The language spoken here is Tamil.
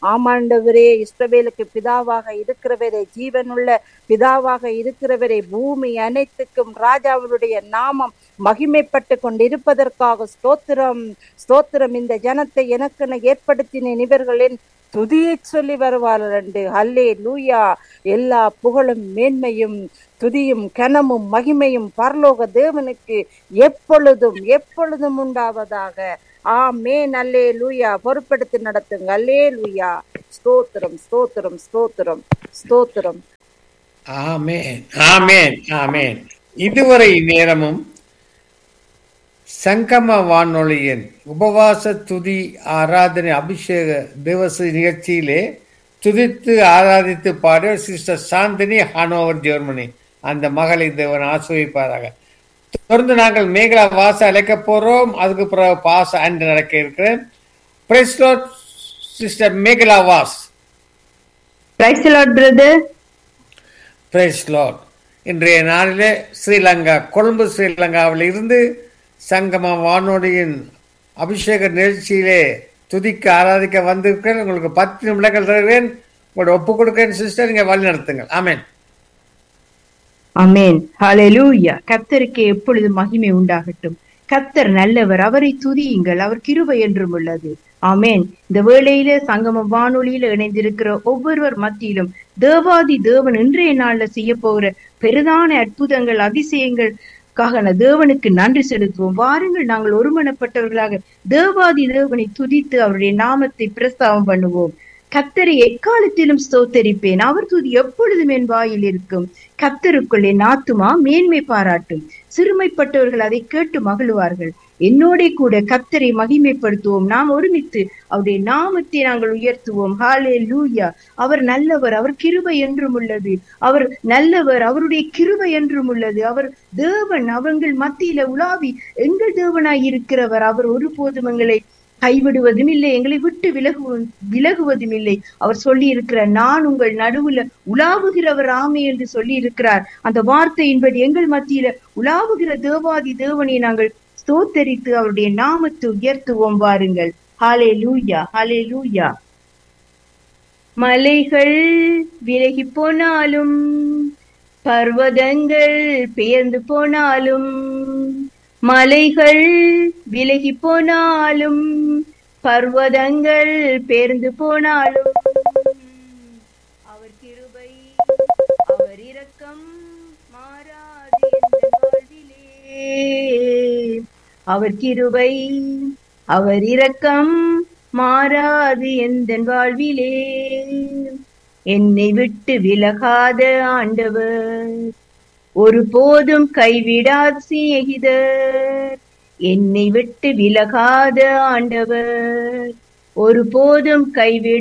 ஆமாண்டவரே இஸ்ரவேலுக்கு பிதாவாக இருக்கிறவரே ஜீவனுள்ள பிதாவாக இருக்கிறவரே பூமி அனைத்துக்கும் ராஜாவுடைய நாமம் மகிமைப்பட்டு கொண்டிருப்பதற்காக ஸ்தோத்திரம் ஸ்தோத்திரம் இந்த ஜனத்தை எனக்கென ஏற்படுத்தினேன் இவர்களின் துதியை சொல்லி வருவார்கள் என்று ஹல்லே லூயா எல்லா புகழும் மேன்மையும் துதியும் கனமும் மகிமையும் பரலோக தேவனுக்கு எப்பொழுதும் எப்பொழுதும் உண்டாவதாக ஆமேன் அல்லே லூயா பொறுப்படுத்தி நடத்துங்க அல்லே லூயா ஸ்தோத்திரம் ஸ்தோத்திரம் ஸ்தோத்திரம் ஸ்தோத்திரம் ஆமேன் ஆமேன் ஆமேன் இதுவரை நேரமும் சங்கம வானொலியின் உபவாச துதி ஆராதனை அபிஷேக திவச நிகழ்ச்சியிலே துதித்து ஆராதித்து பாடிய சிஸ்டர் சாந்தினி ஹானோவர் ஜெர்மனி அந்த மகளை தேவன் ஆசிரியப்பாராக தொடர்ந்து நாங்கள் மேகலா வாச அழைக்க போறோம் அதுக்கு பிறகு பாச அன்று நடக்க இருக்கிறேன் praise lord sister Megala was Praise the Lord, brother. Praise lord இன்றைய நாளிலே ஸ்ரீலங்கா கொழும்பு ஸ்ரீலங்காவில் இருந்து சங்கம வானொலியின் அபிஷேக நிகழ்ச்சியிலே துதிக்க ஆராதிக்க வந்திருக்கிறேன் உங்களுக்கு பத்து நிமிடங்கள் தருவேன் உங்களோட ஒப்பு கொடுக்கிறேன் சிஸ்டர் நீங்க வழி நடத்துங்கள் ஆமேன் ஆமென் ஹalleluya கர்த்தருக்கு எப்பொழுது மகிமை உண்டாகட்டும் கர்த்தர் நல்லவர் அவரை துதியுங்கள் அவர் கிருபை என்றும் உள்ளது ஆமென் இந்த வேளையில சங்கம வானொலியில இணைந்திருக்கிற ஒவ்வொருவர் மத்தியிலும் தேவாதி தேவன் இன்றைய நாள்ல செய்ய போகிற பெரிதான அற்புதங்கள் அதிசயங்கள் காக தேவனுக்கு நன்றி செலுத்துவோம் வாருங்கள் நாங்கள் ஒருமனப்பட்டவர்களாக தேவாதி தேவனை துதித்து அவருடைய நாமத்தை பிரஸ்தாபம் பண்ணுவோம் கத்தரை எக்காலத்திலும் ஸ்தோத்தரிப்பேன் அவர் துதி எப்பொழுதும் என் வாயில் இருக்கும் கத்தருக்குள் என் ஆத்துமா மேன்மை பாராட்டும் சிறுமைப்பட்டவர்கள் அதை கேட்டு மகிழ்வார்கள் என்னோட கூட கத்தரை மகிமைப்படுத்துவோம் நாம் ஒருமித்து அவருடைய நாமத்தை நாங்கள் உயர்த்துவோம் ஹாலே லூயா அவர் நல்லவர் அவர் கிருபை என்றும் உள்ளது அவர் நல்லவர் அவருடைய கிருபை என்றும் உள்ளது அவர் தேவன் அவங்கள் மத்தியில உலாவி எங்கள் தேவனாய் இருக்கிறவர் அவர் ஒருபோதும் எங்களை கைவிடுவதும் இல்லை எங்களை விட்டு விலகு விலகுவதும் இல்லை அவர் சொல்லி இருக்கிறார் நான் உங்கள் நடுவுல உலாவுகிறவர் ஆமே என்று சொல்லி இருக்கிறார் அந்த வார்த்தையின்படி எங்கள் மத்தியில உலாவுகிற தேவாதி தேவனை நாங்கள் ஸ்தோத்தரித்து அவருடைய நாமத்தை உயர்த்துவோம் வாருங்கள் ஹாலே லூயா ஹாலே லூயா மலைகள் விலகி போனாலும் பர்வதங்கள் பெயர்ந்து போனாலும் மலைகள் விலகி போனாலும் பர்வதங்கள் பேர்ந்து போனாலும் அவர் கிருபை அவர் இரக்கம் மாறாது எந்த வாழ்விலே அவர் கிருபை அவர் இரக்கம் மாறாது எந்த வாழ்விலே என்னை விட்டு விலகாத ஆண்டவர் ஒருபோதும் கைவிடாத சிநேகிதர் என்னை விட்டு விலகாத ஆண்டவர் ஒருபோதும் கைவிட